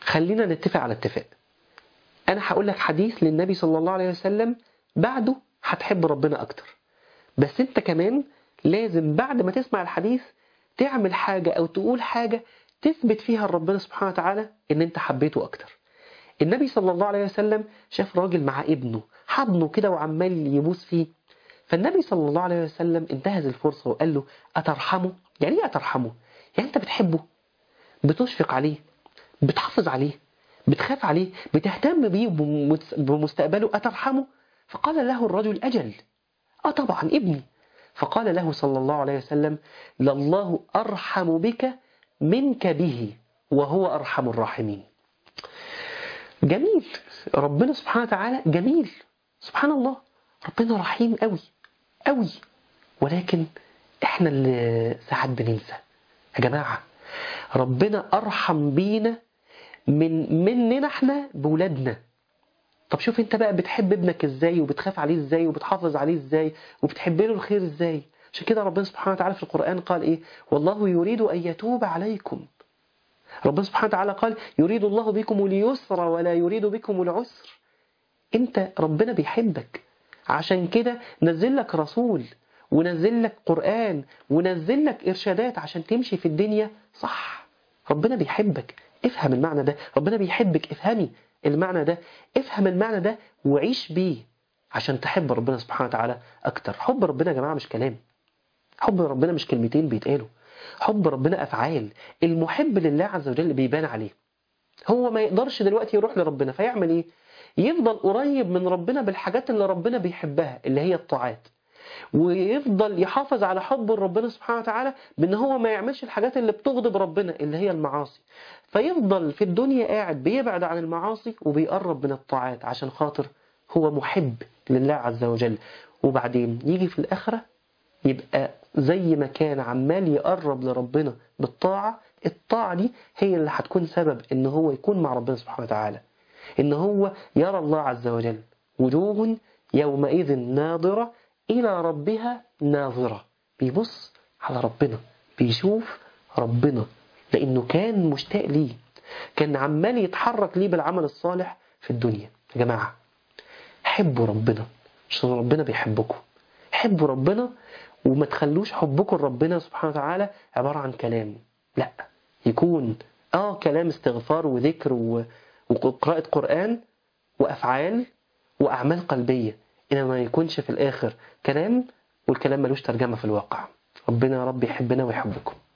خلينا نتفق على اتفاق انا هقول لك حديث للنبي صلى الله عليه وسلم بعده هتحب ربنا اكتر بس انت كمان لازم بعد ما تسمع الحديث تعمل حاجة او تقول حاجة تثبت فيها لربنا سبحانه وتعالى ان انت حبيته اكتر النبي صلى الله عليه وسلم شاف راجل مع ابنه حضنه كده وعمال يبوس فيه فالنبي صلى الله عليه وسلم انتهز الفرصة وقال له أترحمه؟ يعني ايه أترحمه؟ يعني أنت بتحبه بتشفق عليه بتحافظ عليه بتخاف عليه بتهتم بيه بمستقبله أترحمه؟ فقال له الرجل أجل آه طبعا ابني فقال له صلى الله عليه وسلم لله أرحم بك منك به وهو أرحم الراحمين جميل ربنا سبحانه وتعالى جميل سبحان الله ربنا رحيم قوي قوي ولكن احنا اللي ساعات بننسى يا جماعة ربنا أرحم بينا من مننا احنا بولادنا طب شوف انت بقى بتحب ابنك ازاي وبتخاف عليه ازاي وبتحافظ عليه ازاي وبتحب له الخير ازاي عشان كده ربنا سبحانه وتعالى في القرآن قال ايه والله يريد أن يتوب عليكم ربنا سبحانه وتعالى قال يريد الله بكم اليسر ولا يريد بكم العسر انت ربنا بيحبك عشان كده نزل لك رسول ونزل لك قرآن ونزل لك إرشادات عشان تمشي في الدنيا صح ربنا بيحبك افهم المعنى ده ربنا بيحبك افهمي المعنى ده افهم المعنى ده وعيش بيه عشان تحب ربنا سبحانه وتعالى أكتر حب ربنا يا جماعة مش كلام حب ربنا مش كلمتين بيتقالوا حب ربنا أفعال المحب لله عز وجل بيبان عليه هو ما يقدرش دلوقتي يروح لربنا فيعمل ايه يفضل قريب من ربنا بالحاجات اللي ربنا بيحبها اللي هي الطاعات ويفضل يحافظ على حب ربنا سبحانه وتعالى بان هو ما يعملش الحاجات اللي بتغضب ربنا اللي هي المعاصي فيفضل في الدنيا قاعد بيبعد عن المعاصي وبيقرب من الطاعات عشان خاطر هو محب لله عز وجل وبعدين يجي في الآخرة يبقى زي ما كان عمال يقرب لربنا بالطاعة الطاعة دي هي اللي هتكون سبب ان هو يكون مع ربنا سبحانه وتعالى ان هو يرى الله عز وجل وجوه يومئذ ناظرة إلى ربها ناظرة بيبص على ربنا بيشوف ربنا لأنه كان مشتاق ليه كان عمال يتحرك ليه بالعمل الصالح في الدنيا يا جماعة حبوا ربنا عشان ربنا بيحبكم حبوا ربنا وما تخلوش حبكم لربنا سبحانه وتعالى عبارة عن كلام لا يكون اه كلام استغفار وذكر و... وقراءة قرآن وأفعال وأعمال قلبية إنما ما يكونش في الآخر كلام والكلام ملوش ترجمة في الواقع ربنا يا رب يحبنا ويحبكم